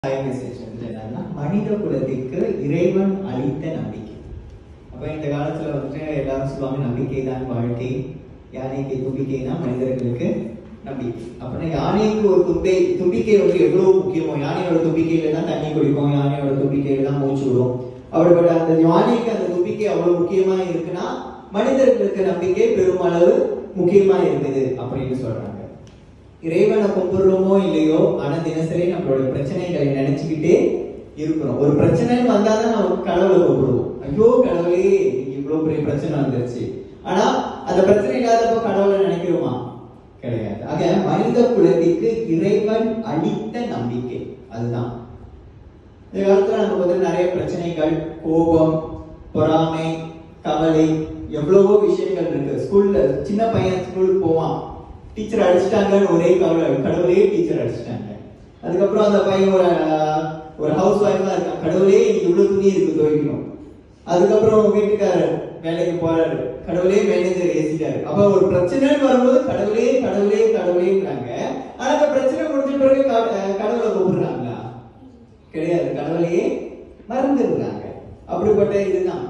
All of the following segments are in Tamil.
ஹாய் மெசேஜ் வந்து என்னன்னா மனித குலத்திற்கு இறைவன் அளித்த நம்பிக்கை அப்ப இந்த காலத்துல வந்துட்டு எல்லாரும் சொல்லுவாங்க நம்பிக்கை தான் வாழ்க்கை யானைக்கு தும்பிக்கைனா மனிதர்களுக்கு நம்பிக்கை அப்படின்னா யானைக்கு ஒரு தும்பை தும்பிக்கை வந்து எவ்வளவு முக்கியமோ யானையோட தும்பிக்கையில தான் தண்ணி குடிக்கும் யானையோட தும்பிக்கையில தான் மூச்சு விடும் அப்படிப்பட்ட அந்த யானைக்கு அந்த தும்பிக்கை அவ்வளவு முக்கியமா இருக்குன்னா மனிதர்களுக்கு நம்பிக்கை பெருமளவு முக்கியமா இருக்குது அப்படின்னு சொல்றாங்க இறைவனை கும்பிடுறோமோ இல்லையோ ஆனா தினசரி நம்மளோட பிரச்சனைகளை நினைச்சுக்கிட்டே இருக்கிறோம் ஒரு பிரச்சனைன்னு வந்தாதான் நம்ம கடவுளை கும்பிடுவோம் ஐயோ கடவுளே இன்னைக்கு இவ்வளவு பெரிய பிரச்சனை வந்துருச்சு ஆனா அந்த பிரச்சனை இல்லாதப்போ கடவுளை நினைக்கிறோமா கிடையாது ஆக மனித குலத்திற்கு இறைவன் அளித்த நம்பிக்கை அதுதான் இந்த காலத்துல நமக்கு வந்து நிறைய பிரச்சனைகள் கோபம் பொறாமை கவலை எவ்வளவோ விஷயங்கள் இருக்கு ஸ்கூல்ல சின்ன பையன் ஸ்கூலுக்கு போவான் டீச்சர் அடிச்சிட்டாங்கன்னு ஒரே கவலை கடவுளே டீச்சர் அடிச்சிட்டாங்க அதுக்கப்புறம் அந்த பையன் ஒரு அஹ், ஒரு ஹவுஸ் ஒய்ஃபா இருக்கான் கடவுளே இன்னைக்கு இவ்வளவு துணி இருக்கு துவைக்கணும் அதுக்கப்புறம் வீட்டுக்காரர் வேலைக்கு போறாரு கடவுளே மேனேஜர் ஏசிட்டாரு அப்ப ஒரு பிரச்சனைன்னு வரும்போது கடவுளே கடவுளே கடவுளேங்கிறாங்க ஆனா அந்த பிரச்சனை முடிஞ்ச பிறகு க- அஹ், கடவுளை கூப்பிடுறாங்களா கிடையாது கடவுளையே மறந்துடுறாங்க அப்படிப்பட்ட இதுதான்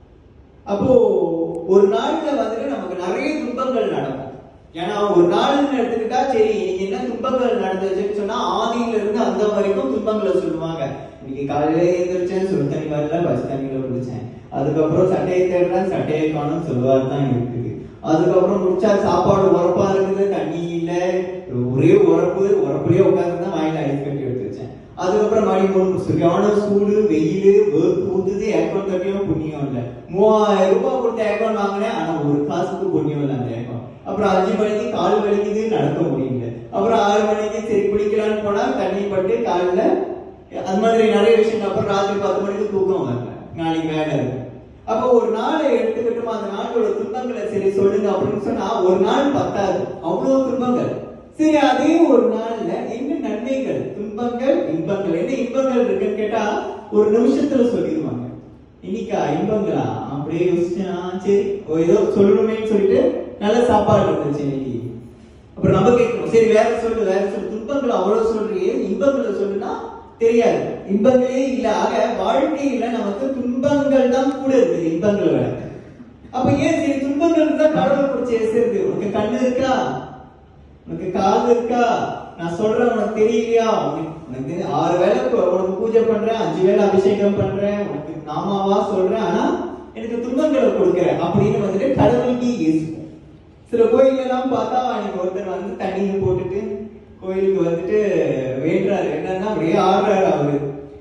அப்போ ஒரு நாள்ல வந்துட்டு நமக்கு நிறைய துன்பங்கள் நடக்கும் ஏன்னா ஒரு நாள்னு எடுத்துக்கிட்டா சரி இன்னைக்கு என்ன துன்பங்கள் நடந்துச்சுன்னு சொன்னா ஆதியில இருந்து அந்த வரைக்கும் துன்பங்களை சொல்லுவாங்க இன்னைக்கு காலையில எழுந்திரிச்சேன் சுடு தண்ணி வரல பச்சை தண்ணியில குடிச்சேன் அதுக்கப்புறம் சட்டையை தேடுறேன் சட்டையை காணும் சொல்லுவார் தான் இருக்குது அதுக்கப்புறம் முடிச்சா சாப்பாடு உரப்பா இருக்குது தண்ணி இல்ல ஒரே உரப்பு உரப்புலயே உட்கார்ந்து தான் வாயில ஐஸ் கட்டி எடுத்து வச்சேன் அதுக்கப்புறம் மணி மூணு சரியான சூடு வெயில் வேர்த்து ஊத்துது ஏர்கான் கட்டியும் புண்ணியம் இல்ல மூவாயிரம் ரூபாய் கொடுத்த ஏர்கான் வாங்கினேன் ஆனா ஒரு காசுக்கு புண்ணியம் இல்லை அந்த ஏர்கான் அப்புறம் அஞ்சு மணிக்கு கால் வலிக்குது நடக்க முடியல அப்புறம் ஆறு மணிக்கு சரி குளிக்கலாம்னு போனா தண்ணி பட்டு காலில் அது மாதிரி நிறைய விஷயங்கள் அப்புறம் ராத்திரி பத்து மணிக்கு தூக்கம் வரல நாளைக்கு வேலை இருக்கு அப்போ ஒரு நாளை எடுத்துக்கிட்டோம் அந்த நாளோட துன்பங்களை சரி சொல்லுங்க அப்படின்னு சொன்னா ஒரு நாள் பத்தாது அவ்வளவு துன்பங்கள் சரி அதே ஒரு நாள்ல என்ன நன்மைகள் துன்பங்கள் இன்பங்கள் என்ன இன்பங்கள் இருக்குன்னு கேட்டா ஒரு நிமிஷத்துல சொல்லிடுவாங்க இன்னைக்கா இன்பங்களா அப்படியே யோசிச்சேன் ஆ, சரி ஓ, ஏதோ சொல்லணுமேன்னு சொல்லிட்டு நல்ல சாப்பாடு இருந்துச்சு இன்னைக்கு அப்புறம் நம்ம கேட்கணும் சரி வேற சொல்லு வேற சொல்லு துன்பங்கள் அவ்வளவு சொல்றியே இன்பங்களை சொல்லுனா தெரியாது இன்பங்களே இல்ல ஆக வாழ்க்கையில நமக்கு துன்பங்கள் தான் கூட இருக்குது இன்பங்களை விட அப்ப ஏன் சரி துன்பங்கள் இருந்தா கடவுள் பிடிச்சி ஏசுறது உனக்கு கண்ணு இருக்கா உனக்கு காது இருக்கா நான் சொல்றேன் உனக்கு தெரியலையா உனக்கு உனக்கு ஆறு வேளை இப்போ உனக்கு பூஜை பண்றேன் அஞ்சு வேளை அபிஷேகம் பண்றேன் உனக்கு நாமாவா சொல்றேன் ஆனா எனக்கு துன்பங்களை கொடுக்குறேன் அப்படின்னு வந்துட்டு கடவுளுக்கு ஏசுவோம் சில கோயில்ல எல்லாம் பார்த்தா அன்னைக்கு ஒருத்தர் வந்து தண்ணியை போட்டுட்டு கோயிலுக்கு வந்துட்டு வேண்டுறாரு என்னன்னா அப்படியே ஆடுறாரு அவரு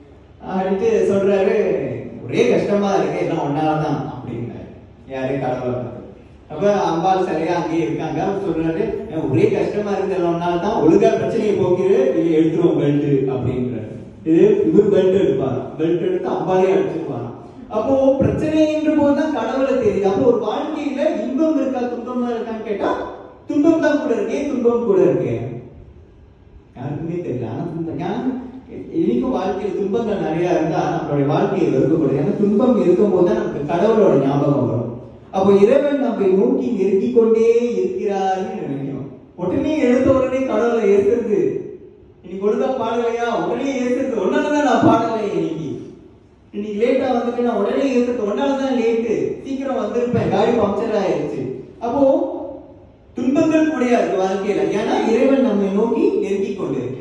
ஆடிட்டு சொல்றாரு ஒரே கஷ்டமா இருக்கு எல்லாம் ஒன்னாலதான் அப்படின்னாரு யாரு கடவுளை பார்த்து. அப்ப அம்பாள் சரியா அங்கேயே இருக்காங்க அவர் சொல்றாரு "ஏன் ஒரே கஷ்டமா இருக்கு எல்லாம் ஒன்னாலதான் ஒழுங்கா பிரச்சனையை போக்கிடு இல்லை எடுத்துருவோம் பெல்ட் அப்படின்றாரு இது இவர் பெல்ட் எடுப்பார் பெல்ட் எடுத்து அம்பாலே அடிச்சிருவாராம் அப்போ பிரச்சனைன்ற போதுதான் கடவுளை தெரியுது அப்போ ஒரு வாழ்க்கையில இன்பம் இருக்கா துன்பம் இருக்கான்னு கேட்டா துன்பம் தான் கூட இருக்கு ஏன் துன்பம் கூட இருக்கு யாருக்குமே தெரியல ஆனா துன்பம் ஞானம் இன்னைக்கும் வாழ்க்கையில் துன்பங்கள் நிறைய இருந்தா நம்மளுடைய வாழ்க்கையை வெறுக்கக்கூடாது ஏன்னா துன்பம் இருக்கும் போது தான் நமக்கு கடவுளோட ஞாபகம் வரும் அப்போ இறைவன் நம்மை நோக்கி நெருக்கிக் கொண்டே இருக்கிறார்னு நினைக்கணும் உடனே எடுத்த உடனே கடவுளை ஏசுறது இன்னைக்கு ஒழுங்கா பாடலையா உடனே ஏசுறது ஒன்னாலதான் நான் பாடலை இன்னைக்கு இன்னைக்கு லேட்டா வந்துட்டு நான் உடனே ஏசுறது ஒன்னாலதான் லேட்டு சீக்கிரம் வந்திருப்பேன் காடி பம்சர் ஆயிருச்சு அப்போ துன்பங்கள் கூட இருக்கு வாழ்க்கையில ஏன்னா இறைவன் நம்மை நோக்கி நெருக்கிக் கொண்டிருக்கிறார்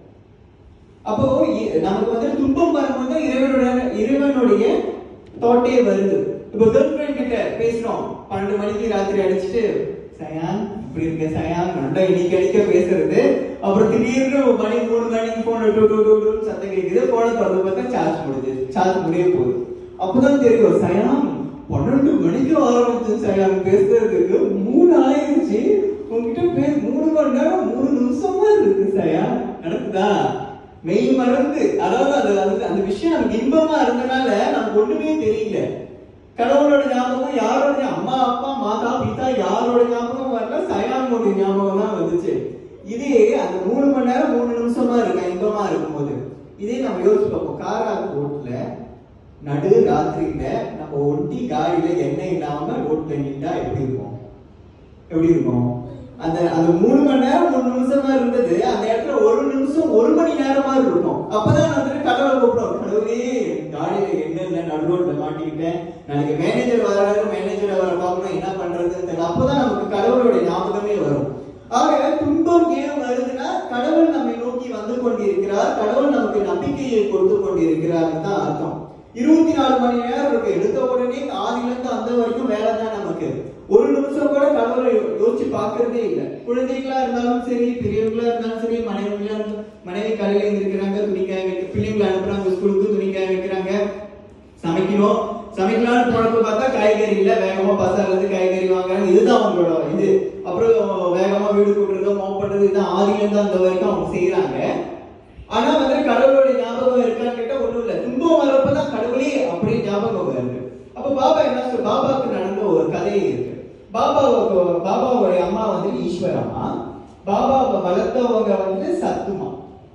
அப்போ இ- நமக்கு வந்து துன்பம் வரும்போது தான் இறைவனோட இறைவனுடைய தோட்டே வருது இப்போ கேர்ள் ஃப்ரெண்ட் கிட்ட பேசுறோம் பன்னெண்டு மணிக்கு ராத்திரி அடிச்சுட்டு சயான் இப்படி இருக்க சயான் நல்லா இன்னைக்கு அடிக்க பேசுறது அப்புறம் திடீர்னு மணி மூணு மணிக்கு போன் டூ டூ டூ டூ சத்தம் கேக்குது போன திறந்து பார்த்தா சார்ஜ் முடிஞ்சு சார்ஜ் முடிய போகுது அப்பதான் தெரியும் சயான் பன்னெண்டு மணிக்கு ஆரம்பிச்சு சயான் பேசுறதுக்கு மூணு ஆயிடுச்சு உங்ககிட்ட பேச மூணு மணி நேரம் மூணு நிமிஷமா இருக்கு சயான் நடக்குதா மெய் மறந்து அதாவது அது அந்த அந்த விஷயம் நமக்கு இன்பமா இருந்தனால நமக்கு ஒண்ணுமே தெரியல கடவுளோட ஞாபகம் யாரோட ஞா- அம்மா அப்பா மாதா பிதா யாரோட ஞாபகம் வரல சயானோட ஞாபகம் தான் வந்துச்சு இதே அந்த மூணு மணி நேரம் மூணு நிமிஷமா இருக்கு இன்பமா இருக்கும்போது இதே நம்ம யோசிச்சு பார்ப்போம் காராக்கு ரோட்ல நடு ராத்திரியில நம்ம ஒட்டி காடியில எண்ணெய் இல்லாம ரோட்ல நின்றா எப்படி இருக்கும் எப்படி இருக்கும் அந்த அந்த மூணு மணி நேரம் மூணு நிமிஷமா இருந்தது அந்த இடத்துல ஒரு நிமிஷம் ஒரு மணி நேரமா இருக்கும் அப்பதான் வந்துட்டு கடவுளை கூப்பிடும் கடவுளே காலையில என்ன இல்லை நடுரோட்ல மாட்டிக்கிட்டேன் நாளைக்கு மேனேஜர் வராரு மேனேஜரை வர பார்க்கணும் என்ன பண்றதுன்னு தெரியல அப்பதான் நமக்கு கடவுளுடைய ஞாபகமே வரும் ஆக துன்பம் ஏன் வருதுன்னா கடவுள் நம்மை நோக்கி வந்து கொண்டிருக்கிறார் கடவுள் நமக்கு நம்பிக்கையை கொடுத்து கொண்டிருக்கிறார் தான் அர்த்தம் இருபத்தி நாலு மணி நேரம் இருக்கு எடுத்த உடனே ஆதில இருந்து அந்த வரைக்கும் வேலை தான் நமக்கு ஒரு நிமிஷம் கூட கடவுளை யோ- யோசிச்சு பார்க்கறதே இல்லை குழந்தைகளா இருந்தாலும் சரி பெரியவங்களா இருந்தாலும் சரி மனைவிகளா இருந்தாலும் மனைவி காலையில எழுந்திருக்கிறாங்க துணிக்காய வைக்க பிள்ளைங்களை அனுப்புறாங்க ஸ்கூலுக்கு துணிக்காய வைக்கிறாங்க சமைக்கணும் சமைக்கலாம்னு போனப்ப பார்த்தா காய்கறி இல்ல வேகமா பசார்ல இருந்து காய்கறி வாங்குறாங்க இதுதான் அவங்களோட இது அப்புறம் வேகமா வீடு கூட்டுறது மோப் பண்றது இதுதான் ஆதில இருந்து அந்த வரைக்கும் அவங்க செய்யறாங்க ஆனா வந்து கடவுளுடைய ஞாபகம் இருக்கான்னு கேட்டா ஒண்ணும் இல்ல துன்பம் வரப்பதான் கடவுளே அப்படியே ஞாபகம் வருது அப்ப பாபா என்ன சொல் பாபாவுக்கு நடந்த ஒரு கதை இருக்கு பாபாவுக்கு பாபாவுடைய அம்மா வந்து ஈஸ்வரம்மா பாபாவை வளர்த்தவங்க வந்து சத்துமா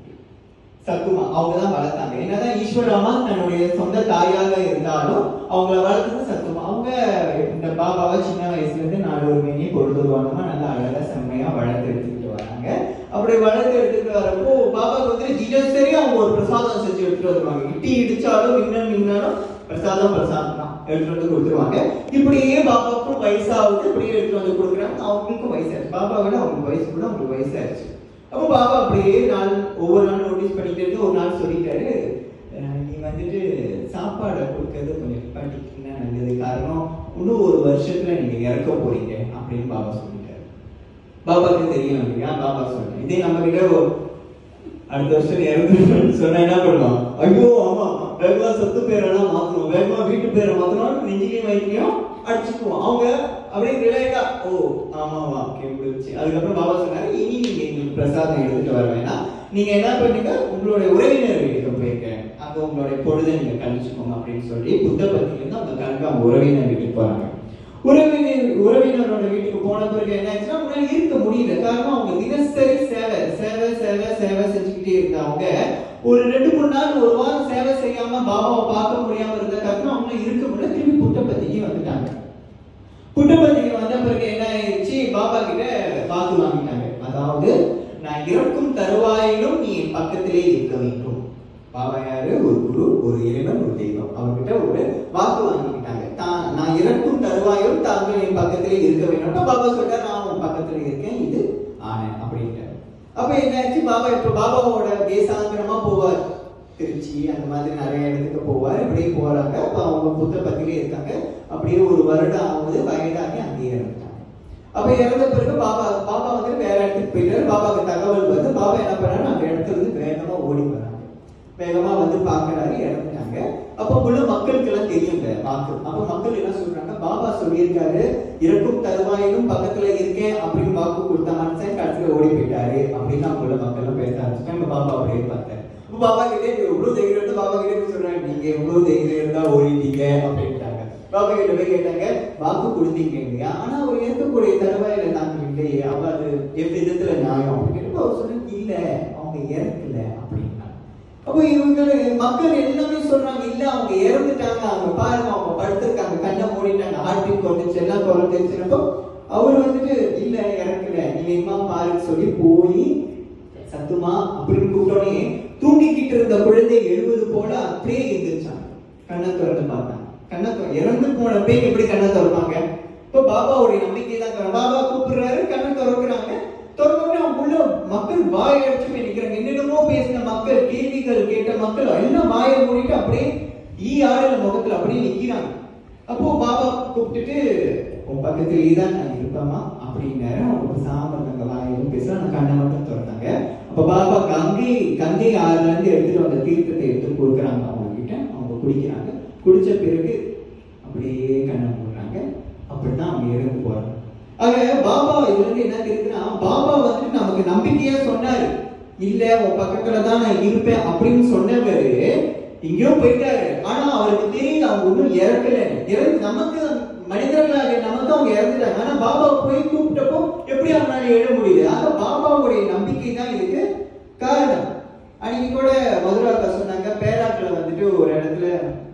சத்துமா அவங்க தான் வளர்த்தாங்க என்னதான் ஈஸ்வரம்மா தன்னுடைய சொந்த தாயாக இருந்தாலும் அவங்கள வளர்த்தது சத்துமா அவங்க இந்த பாபாவை சின்ன வயசுல இருந்து நாலு ஒரு மேனி பொழுதுவானமா நல்லா அழகா செம்மையா வளர்த்து எடுத்துக்கிட்டு வராங்க அப்படி வளர்த்து எடுத்துட்டு வரப்போ பாபாவுக்கு வந்து தினசரி அவங்க ஒரு பிரசாதம் செஞ்சு எடுத்துட்டு வருவாங்க இட்டி இடிச்சாலும் மின்னல் மின்னாலும் பிரசாதம் பிரசாதம் தான் எடுத்துட்டு வந்து கொடுத்துருவாங்க இப்படியே பாபாவுக்கும் வயசாகுது இப்படியே எடுத்துட்டு வந்து கொடுக்குறாங்க அவங்களுக்கும் வயசாச்சு பாபா விட அவங்களுக்கு வயசு கூட அவங்களுக்கு வயசாச்சு அப்போ பாபா அப்படியே நாள் ஒவ்வொரு நாள் நோட்டீஸ் பண்ணிட்டு இருந்து ஒரு நாள் சொல்லிட்டாரு அஹ் நீ வந்துட்டு சாப்பாடை கொடுக்கறது கொஞ்சம் நிப்பாட்டிக்கிட்டீங்கன்னா நல்லது காரணம் இன்னும் ஒரு வருஷத்துல நீங்க இறக்க போறீங்க அப்படின்னு பாபா சொல்லிட்டாரு பாபாக்கு தெரியும் இல்லையா பாபா சொன்னேன் இதே நம்ம கிட்ட ஒரு அடுத்த வருஷம் இறந்து சொன்னா என்ன பண்ணுவான் ஐயோ ஆமா வேகமா சொத்து பேரெல்லாம் மாத்தணும் வேகமா வீட்டு பேரை மாத்தணும் நெஞ்சிலையும் வயிற்றுலையும் அடிச்சுக்குவோம் அவங்க அப்படியே ரிலேட்டா ஓ ஆமாவா ஓகே முடிச்சு அதுக்கப்புறம் பாபா சொன்னாரு இனி நீங்க எங்களுக்கு பிரசாதம் எடுத்துட்டு வர வேணாம் நீங்க என்ன பண்ணீங்க உங்களுடைய உறவினர் வீட்டுக்கு போயிருக்க அங்க உங்களுடைய பொழுதை நீங்க கழிச்சுக்கோங்க அப்படின்னு சொல்லி புத்த பத்தில இருந்து அவங்க கணக்கு அவங்க உறவினர் வீட்டுக்கு போறாங்க உறவினர் உறவினரோட வீட்டுக்கு போன பிறகு என்ன ஆச்சுன்னா அவங்களால இருக்க முடியல காரணம் அவங்க தினசரி சேவை சேவை சேவை சேவை செஞ்சுக்கிட்டே இருந்தவங்க ஒரு ரெண்டு மூணு நாள் ஒரு வாரம் சேவை செய்யாம பாபாவை பார்க்க முடியாம இருந்த காரணம் அவங்களால இருக்க முடியல திரும்பி புட்டபத்திக்கு வந்துட்டாங்க புட்டபத்திக்கு வந்த பிறகு என்ன ஆயிடுச்சு பாபா கிட்ட வாக்கு வாங்கிட்டாங்க அதாவது நான் இறக்கும் தருவாயிலும் நீ என் பக்கத்திலே இருக்க வேண்டும் பாபா யாரு ஒரு குரு ஒரு இறைவன் ஒரு தெய்வம் அவர்கிட்ட ஒரு வாக்கு வாங்கிக்கிட்டாங்க தான் நான் இறக்கும் தருவாயும் தாங்கள் என் பக்கத்திலே இருக்க வேண்டும் அப்ப பாபா சொல்றாரு நான் உன் பக்கத்துல இருக்கேன் இது ஆனேன் அப்படின்ட்டாரு அப்ப என்னாச்சு பாபா இப்ப பாபாவோட தேசாந்திரமா போவார் திருச்சி அந்த மாதிரி நிறைய இடத்துக்கு போவார் இப்படியே போறாங்க அப்ப அவங்க புத்த பத்திலே இருக்காங்க அப்படியே ஒரு வருடம் ஆகுது வயதாகி அங்கேயே இறந்துட்டாங்க அப்ப இறந்த பிறகு பாபா பாபா வந்து வேற இடத்துக்கு போயிட்டாரு பாபாவுக்கு தகவல் வந்து பாபா என்ன பண்ணாரு அந்த இடத்துல இருந்து வேகமா ஓடி வராங்க வேகமா வந்து பாக்குறாரு இறந்துட்டாங்க அப்ப உள்ள மக்களுக்கு எல்லாம் தெரியுங்க வாக்கு அப்ப மக்கள் என்ன சொல்றாங்க பாபா சொல்லியிருக்காரு இறக்கும் தருவாயிலும் பக்கத்துல இருக்கேன் அப்படின்னு வாக்கு கொடுத்த மனுஷன் கடைசியில ஓடி போயிட்டாரு அப்படின்னு அவங்க உள்ள மக்கள் எல்லாம் பேச ஆரம்பிச்சிட்டாங்க பாபா அப்படியே பார்த்தாரு அப்ப பாபா கிட்டே எவ்வளவு தைரியம் இருந்தா பாபா கிட்டே போய் சொல்றாங்க நீங்க எவ்வளவு தைரியம் இருந்தா ஓடிட்டீங்க அப்படின்ட்டாங்க பாபா கிட்ட போய் கேட்டாங்க வாக்கு கொடுத்தீங்க இல்லையா ஆனா அவர் இருக்கக்கூடிய தருவாயில நாங்க இல்லையே அப்ப அது எந்த விதத்துல நியாயம் அப்படின்னு கேட்டப்ப அவர் சொன்னாங்க இல்ல அவங்க இறக்கல அப்படின்னா அப்போ இவங்க மக்கள் எல்லாமே சொல்றாங்க இல்ல அவங்க இறந்துட்டாங்க அவங்க பாருங்க அவங்க படுத்திருக்காங்க கண்ணை மூடிட்டாங்க ஹார்ட் குறைஞ்சிச்சு எல்லாம் குறைஞ்சிருச்சுனப்போ அவர் வந்துட்டு இல்ல இறக்கல நீ வேகமா பாருன்னு சொல்லி போய் சத்துமா அப்படின்னு கூப்பிட்டோடனே தூங்கிக்கிட்டு இருந்த குழந்தை எழுவது போல அப்படியே எந்திரிச்சாங்க கண்ணை திறந்து பார்த்தாங்க கண்ணை திற- இறந்து போன பேய் எப்படி கண்ணை திறப்பாங்க இப்ப பாபாவுடைய நம்பிக்கை தான் திறந்து- பாபா கூப்பிடுறாரு கண்ணை திறக்கிறாங்க திறந்தோடனே அவங்க உள்ள மக்கள் வாய் அடிச்சு போய் நிக்கிறாங்க என்னென்னமோ பேசின மக்கள் கேள்விகள் கேட்ட மக்கள் எல்லாம் வாயை மூடிட்டு அப்படியே ஈ ஆறுல முகத்துல அப்படியே நிக்கிறாங்க அப்போ பாபா கூப்பிட்டுட்டு உன் பக்கத்துல தான் நான் இருப்பேமா அப்படின்னாரு அவங்க சாம அந்த வாயிலும் பேச அந்த கண்ணை மட்டும் திறந்தாங்க அப்ப பாபா கங்கை கங்கை ஆறுல இருந்து எடுத்துட்டு வந்த தீர்த்தத்தை எடுத்து கொடுக்குறாங்க அவங்க கிட்ட அவங்க குடிக்கிறாங்க குடிச்ச பிறகு அப்படியே கண்ணை மூடுறாங்க அப்படிதான் அவங்க இறந்து போறாங்க ஆக பாபா இதுல இருந்து என்ன தெரியுதுன்னா பாபா வந்துட்டு நமக்கு நம்பிக்கையா சொன்னாரு இல்ல உன் பக்கத்துல தான் நான் இருப்பேன் அப்படின்னு சொன்னவரு எங்கேயோ போயிட்டாரு ஆனா அவருக்கு தெரியுது அவங்க ஒன்றும் இறக்கல இறந்து நமக்கு மனிதர்களாக நமக்கு அவங்க இறந்துட்டாங்க ஆனா பாபா போய் கூப்பிட்டப்போ எப்படி அவங்களால எழ முடியுது ஆக பாபாவுடைய நம்பிக்கை தான் இதுக்கு காரணம் அன்னைக்கு கூட மதுராக்கா சொன்னாங்க பேராக்கில் வந்துட்டு ஒரு இடத்துல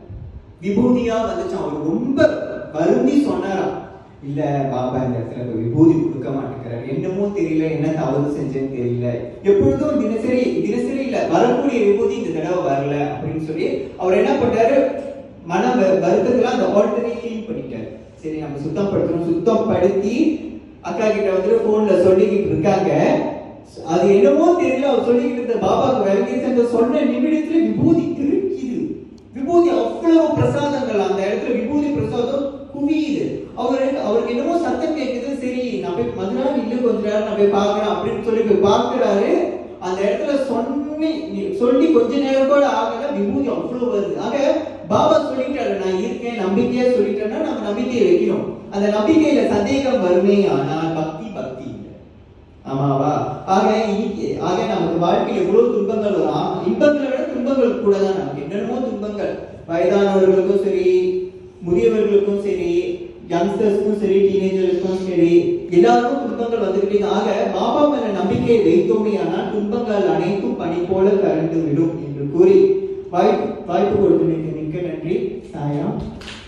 விபூதியா வந்துச்சு அவர் ரொம்ப வருந்தி சொன்னாராம் இல்ல பாபா இந்த இடத்துல இப்ப விபூதி கொடுக்க மாட்டேங்கிற மாட்டாரு என்னமோ தெரியல என்ன தவறு செஞ்சேன்னு தெரியல எப்பொழுதும் தினசரி தினசரி இல்ல வரக்கூடிய விபூதி இந்த தடவை வரல அப்படின்னு சொல்லி அவர் என்ன பண்ணாரு மன வ- வருத்தத்துல அந்த ஆல்டரை கிளீன் பண்ணிட்டாரு சரி நம்ம சுத்தம் படுத்தணும் சுத்தம் படுத்தி அக்கா கிட்ட வந்து போன்ல சொல்லிக்கிட்டு இருக்காங்க அது என்னமோ தெரியல அவர் சொல்லிக்கிட்டு இருந்த பாபாக்கு விலகி சென்ற சொன்ன நிமிடத்துல விபூதி கிருக்கிது விபூதி அவ்வளவு பிரசாதங்கள் அந்த இடத்துல விபூதி பிரசாதம் குவியுது அவரு அவருக்கு என்னமோ சத்தம் கேக்குது சரி நான் போய் மதுரா இல்ல கொஞ்ச நேரம் நான் போய் பார்க்கறேன் அப்படின்னு சொல்லி போய் பார்க்கறாரு அந்த இடத்துல சொன்னி சொல்லி கொஞ்ச நேரம் கூட ஆகல விபூதி அவ்வளவு வருது ஆக பாபா சொல்லிட்டாரு நான் இருக்கேன் நம்பிக்கையா சொல்லிட்டேன்னா நம்ம நம்பிக்கையை வைக்கணும் அந்த நம்பிக்கையில சந்தேகம் வருமே ஆனால் பக்தி பக்தி இல்லை ஆமாவா ஆக இன்னைக்கு ஆக நமக்கு வாழ்க்கையில எவ்வளவு துன்பங்கள் வரும் ஆமா, இன்பங்களை விட துன்பங்கள் கூட தான் நமக்கு என்னென்னமோ துன்பங்கள் வயதானவர்களுக்கும் சரி முதியவர்களுக்கும் சரி யங்ஸ்டர்ஸ்க்கும் சரி டீனேஜர்களுக்கும் சரி எல்லாருக்கும் துன்பங்கள் வந்துகிட்டே இருக்கு. ஆக பாபா மேல நம்பிக்கையை வைத்தோமே ஆனால் துன்பங்கள் அனைத்தும் பனி போல கரண்டு விடும் என்று கூறி வாய்ப்பு வாய்ப்பு கொடுத்து மிக்க நன்றி சாயா